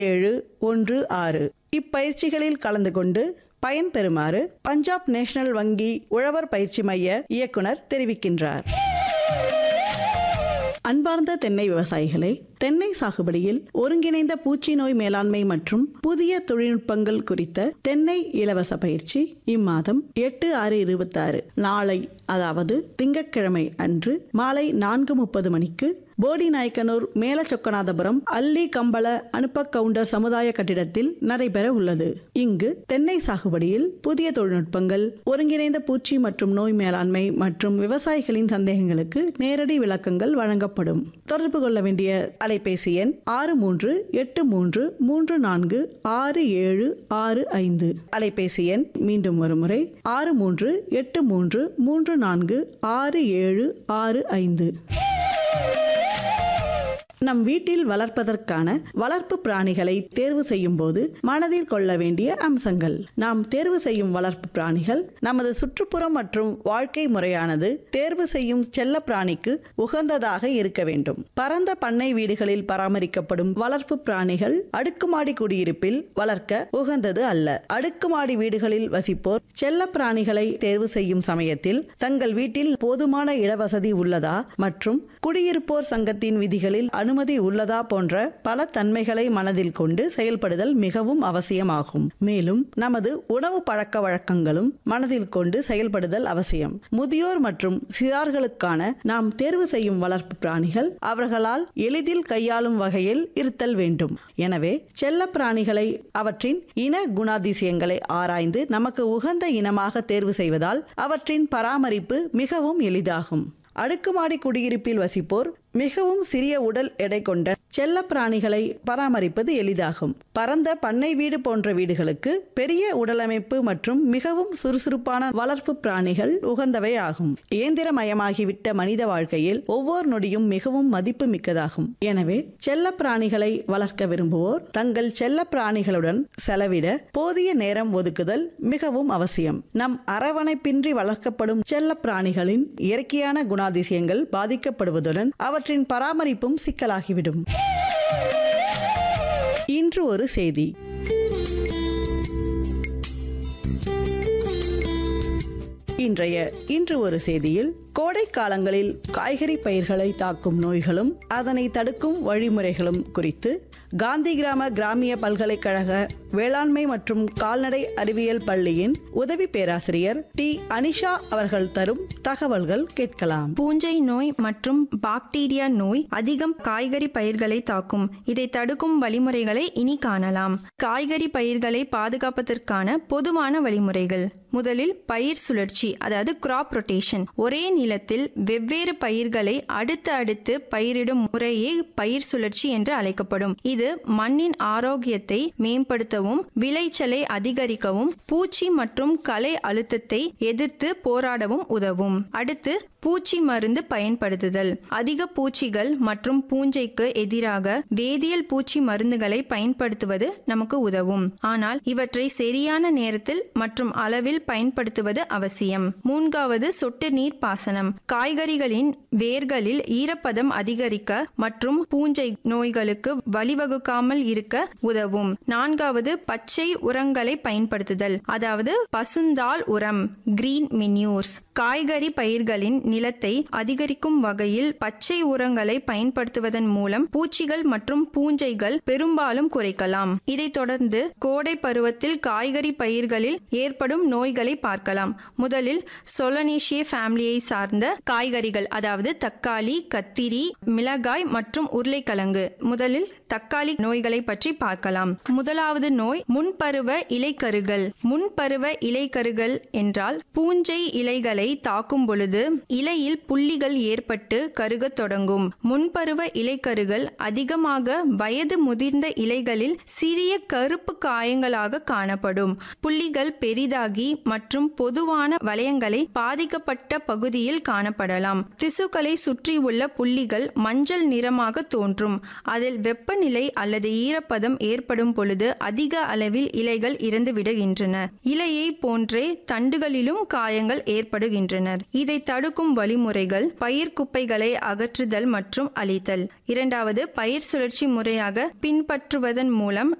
ஏழு ஒன்று ஆறு இப்பயிற்சிகளில் கலந்து கொண்டு பயன்பெறுமாறு பஞ்சாப் நேஷனல் வங்கி உழவர் பயிற்சி மைய இயக்குனர் தெரிவிக்கின்றார் அன்பார்ந்த தென்னை விவசாயிகளே தென்னை சாகுபடியில் ஒருங்கிணைந்த பூச்சி நோய் மேலாண்மை மற்றும் புதிய தொழில்நுட்பங்கள் குறித்த தென்னை இலவச பயிற்சி இம்மாதம் எட்டு ஆறு இருபத்தாறு நாளை அதாவது திங்கட்கிழமை அன்று மாலை நான்கு முப்பது மணிக்கு போடி நாயக்கனூர் மேலச்சொக்கநாதபுரம் அல்லி கம்பள அனுப்ப கவுண்டர் சமுதாய கட்டிடத்தில் நடைபெற உள்ளது இங்கு தென்னை சாகுபடியில் புதிய தொழில்நுட்பங்கள் ஒருங்கிணைந்த பூச்சி மற்றும் நோய் மேலாண்மை மற்றும் விவசாயிகளின் சந்தேகங்களுக்கு நேரடி விளக்கங்கள் வழங்கப்படும் தொடர்பு கொள்ள வேண்டிய அலைபேசி எண் ஆறு மூன்று எட்டு மூன்று மூன்று நான்கு ஆறு ஏழு ஆறு ஐந்து அலைபேசி எண் மீண்டும் ஒருமுறை ஆறு மூன்று எட்டு மூன்று மூன்று நான்கு ஆறு ஏழு ஆறு ஐந்து நம் வீட்டில் வளர்ப்பதற்கான வளர்ப்பு பிராணிகளை தேர்வு செய்யும் போது மனதில் கொள்ள வேண்டிய அம்சங்கள் நாம் தேர்வு செய்யும் வளர்ப்பு பிராணிகள் நமது சுற்றுப்புறம் மற்றும் வாழ்க்கை முறையானது தேர்வு செய்யும் செல்ல பிராணிக்கு உகந்ததாக இருக்க வேண்டும் பரந்த பண்ணை வீடுகளில் பராமரிக்கப்படும் வளர்ப்பு பிராணிகள் அடுக்குமாடி குடியிருப்பில் வளர்க்க உகந்தது அல்ல அடுக்குமாடி வீடுகளில் வசிப்போர் செல்ல பிராணிகளை தேர்வு செய்யும் சமயத்தில் தங்கள் வீட்டில் போதுமான இடவசதி உள்ளதா மற்றும் குடியிருப்போர் சங்கத்தின் விதிகளில் அனுமதி உள்ளதா போன்ற பல தன்மைகளை மனதில் கொண்டு செயல்படுதல் மிகவும் அவசியமாகும் மேலும் நமது உணவு பழக்க வழக்கங்களும் மனதில் கொண்டு செயல்படுதல் அவசியம் முதியோர் மற்றும் சிறார்களுக்கான நாம் தேர்வு செய்யும் வளர்ப்பு பிராணிகள் அவர்களால் எளிதில் கையாளும் வகையில் இருத்தல் வேண்டும் எனவே செல்ல பிராணிகளை அவற்றின் இன குணாதிசயங்களை ஆராய்ந்து நமக்கு உகந்த இனமாக தேர்வு செய்வதால் அவற்றின் பராமரிப்பு மிகவும் எளிதாகும் அடுக்குமாடி குடியிருப்பில் வசிப்போர் மிகவும் சிறிய உடல் எடை கொண்ட செல்ல பிராணிகளை பராமரிப்பது எளிதாகும் பரந்த பண்ணை வீடு போன்ற வீடுகளுக்கு பெரிய உடலமைப்பு மற்றும் மிகவும் சுறுசுறுப்பான வளர்ப்பு பிராணிகள் உகந்தவை ஆகும் இயந்திரமயமாகிவிட்ட மனித வாழ்க்கையில் ஒவ்வொரு நொடியும் மிகவும் மதிப்பு மிக்கதாகும் எனவே செல்ல பிராணிகளை வளர்க்க விரும்புவோர் தங்கள் செல்ல பிராணிகளுடன் செலவிட போதிய நேரம் ஒதுக்குதல் மிகவும் அவசியம் நம் அரவணைப்பின்றி வளர்க்கப்படும் செல்ல பிராணிகளின் இயற்கையான குணாதிசயங்கள் பாதிக்கப்படுவதுடன் அவற்றின் பராமரிப்பும் சிக்கலாகிவிடும் இன்று ஒரு செய்தி இன்றைய இன்று ஒரு செய்தியில் கோடை காலங்களில் காய்கறி பயிர்களை தாக்கும் நோய்களும் அதனை தடுக்கும் வழிமுறைகளும் குறித்து காந்தி கிராம கிராமிய பல்கலைக்கழக வேளாண்மை மற்றும் கால்நடை அறிவியல் பள்ளியின் உதவி பேராசிரியர் டி அனிஷா அவர்கள் தரும் தகவல்கள் கேட்கலாம் பூஞ்சை நோய் மற்றும் பாக்டீரியா நோய் அதிகம் காய்கறி பயிர்களை தாக்கும் இதை தடுக்கும் வழிமுறைகளை இனி காணலாம் காய்கறி பயிர்களை பாதுகாப்பதற்கான பொதுவான வழிமுறைகள் முதலில் பயிர் சுழற்சி அதாவது கிராப் ரொட்டேஷன் ஒரே நிலத்தில் வெவ்வேறு பயிர்களை அடுத்து அடுத்து பயிரிடும் முறையே பயிர் சுழற்சி என்று அழைக்கப்படும் இது மண்ணின் ஆரோக்கியத்தை மேம்படுத்தவும் விளைச்சலை அதிகரிக்கவும் பூச்சி மற்றும் களை அழுத்தத்தை எதிர்த்து போராடவும் உதவும் அடுத்து பூச்சி மருந்து பயன்படுத்துதல் அதிக பூச்சிகள் மற்றும் பூஞ்சைக்கு எதிராக வேதியியல் பூச்சி மருந்துகளை பயன்படுத்துவது நமக்கு உதவும் ஆனால் இவற்றை சரியான நேரத்தில் மற்றும் அளவில் பயன்படுத்துவது அவசியம் மூன்றாவது சொட்டு நீர் பாசனம் காய்கறிகளின் வேர்களில் ஈரப்பதம் அதிகரிக்க மற்றும் பூஞ்சை நோய்களுக்கு வழிவகுக்காமல் இருக்க உதவும் நான்காவது பச்சை உரங்களை பயன்படுத்துதல் அதாவது பசுந்தாள் உரம் கிரீன் மின்யூர்ஸ் காய்கறி பயிர்களின் நிலத்தை அதிகரிக்கும் வகையில் பச்சை உரங்களை பயன்படுத்துவதன் மூலம் பூச்சிகள் மற்றும் பூஞ்சைகள் பெரும்பாலும் குறைக்கலாம் இதைத் தொடர்ந்து கோடை பருவத்தில் காய்கறி பயிர்களில் ஏற்படும் நோய்களை பார்க்கலாம் முதலில் சொலனேஷிய ஃபேமிலியை சார்ந்த காய்கறிகள் அதாவது தக்காளி கத்திரி மிளகாய் மற்றும் உருளைக்கிழங்கு முதலில் தக்காளி நோய்களை பற்றி பார்க்கலாம் முதலாவது நோய் முன்பருவ இலைக்கருகள் முன்பருவ இலைக்கருகள் என்றால் பூஞ்சை இலைகளை தாக்கும் பொழுது இலையில் புள்ளிகள் ஏற்பட்டு கருகத் தொடங்கும் முன்பருவ இலைக்கருகள் அதிகமாக வயது முதிர்ந்த இலைகளில் சிறிய கருப்பு காயங்களாக காணப்படும் புள்ளிகள் பெரிதாகி மற்றும் பொதுவான வளையங்களை பாதிக்கப்பட்ட பகுதியில் காணப்படலாம் திசுக்களை சுற்றியுள்ள புள்ளிகள் மஞ்சள் நிறமாக தோன்றும் அதில் வெப்பநிலை வெப்பநிலை அல்லது ஈரப்பதம் ஏற்படும் பொழுது அதிக அளவில் இலைகள் இறந்து விடுகின்றன இலையை போன்றே தண்டுகளிலும் காயங்கள் ஏற்படுகின்றன இதை தடுக்கும் வழிமுறைகள் பயிர் குப்பைகளை அகற்றுதல் மற்றும் அழித்தல் இரண்டாவது பயிர் சுழற்சி முறையாக பின்பற்றுவதன் மூலம்